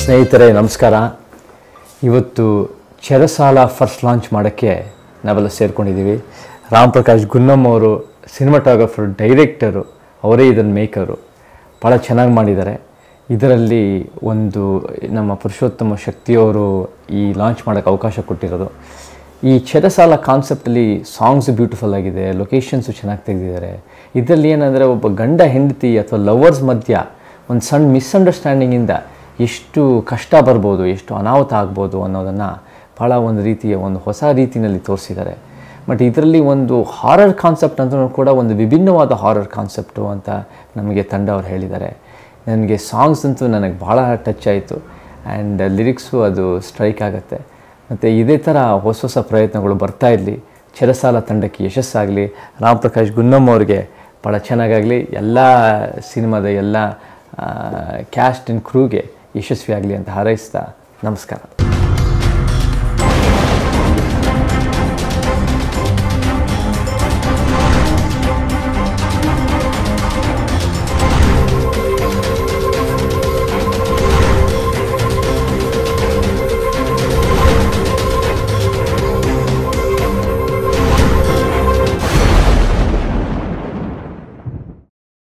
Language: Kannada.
ಸ್ನೇಹಿತರೆ ನಮಸ್ಕಾರ ಇವತ್ತು ಚೆರಸಾಲ ಫಸ್ಟ್ ಲಾಂಚ್ ಮಾಡೋಕ್ಕೆ ನಾವೆಲ್ಲ ಸೇರ್ಕೊಂಡಿದ್ದೀವಿ ರಾಮ್ ಪ್ರಕಾಶ್ ಗುನ್ನಮ್ ಅವರು ಸಿನಿಮಾಟೋಗ್ರಫರ್ ಡೈರೆಕ್ಟರು ಅವರೇ ಇದನ್ನು ಮೇಕರು ಭಾಳ ಚೆನ್ನಾಗಿ ಮಾಡಿದ್ದಾರೆ ಇದರಲ್ಲಿ ಒಂದು ನಮ್ಮ ಪುರುಷೋತ್ತಮ ಶಕ್ತಿಯವರು ಈ ಲಾಂಚ್ ಮಾಡೋಕ್ಕೆ ಅವಕಾಶ ಕೊಟ್ಟಿರೋದು ಈ ಚೆರಸಾಲ ಕಾನ್ಸೆಪ್ಟಲ್ಲಿ ಸಾಂಗ್ಸ್ ಬ್ಯೂಟಿಫುಲ್ ಆಗಿದೆ ಲೊಕೇಶನ್ಸು ಚೆನ್ನಾಗಿ ತೆಗೆದಿದ್ದಾರೆ ಇದರಲ್ಲಿ ಏನಂದರೆ ಒಬ್ಬ ಗಂಡ ಹೆಂಡತಿ ಅಥವಾ ಲವರ್ಸ್ ಮಧ್ಯ ಒಂದು ಸಣ್ಣ ಮಿಸ್ಅಂಡರ್ಸ್ಟ್ಯಾಂಡಿಂಗಿಂದ ಎಷ್ಟು ಕಷ್ಟ ಬರ್ಬೋದು ಎಷ್ಟು ಅನಾಹುತ ಆಗ್ಬೋದು ಅನ್ನೋದನ್ನು ಭಾಳ ಒಂದು ರೀತಿಯ ಒಂದು ಹೊಸ ರೀತಿಯಲ್ಲಿ ತೋರಿಸಿದ್ದಾರೆ ಬಟ್ ಇದರಲ್ಲಿ ಒಂದು ಹಾರರ್ ಕಾನ್ಸೆಪ್ಟ್ ಅಂತಲೂ ಕೂಡ ಒಂದು ವಿಭಿನ್ನವಾದ ಹಾರರ್ ಕಾನ್ಸೆಪ್ಟು ಅಂತ ನಮಗೆ ತಂಡ ಅವ್ರು ಹೇಳಿದ್ದಾರೆ ನನಗೆ ಸಾಂಗ್ಸ್ ಅಂತೂ ನನಗೆ ಭಾಳ ಟಚ್ ಆಯಿತು ಆ್ಯಂಡ್ ಲಿರಿಕ್ಸು ಅದು ಸ್ಟ್ರೈಕ್ ಆಗುತ್ತೆ ಮತ್ತು ಇದೇ ಥರ ಹೊಸ ಹೊಸ ಪ್ರಯತ್ನಗಳು ಬರ್ತಾ ಇರಲಿ ಚೆರಸಾಲ ತಂಡಕ್ಕೆ ಯಶಸ್ಸಾಗಲಿ ರಾಮ್ ಪ್ರಕಾಶ್ ಗುನ್ನಮ್ ಅವ್ರಿಗೆ ಭಾಳ ಚೆನ್ನಾಗಾಗಲಿ ಎಲ್ಲ ಸಿನಿಮಾದ ಎಲ್ಲ ಕ್ಯಾಸ್ಟ್ ಆ್ಯಂಡ್ ಕ್ರೂಗೆ ಯಶಸ್ವಿಯಾಗಲಿ ಅಂತ ಹಾರೈಸ್ತಾ ನಮಸ್ಕಾರ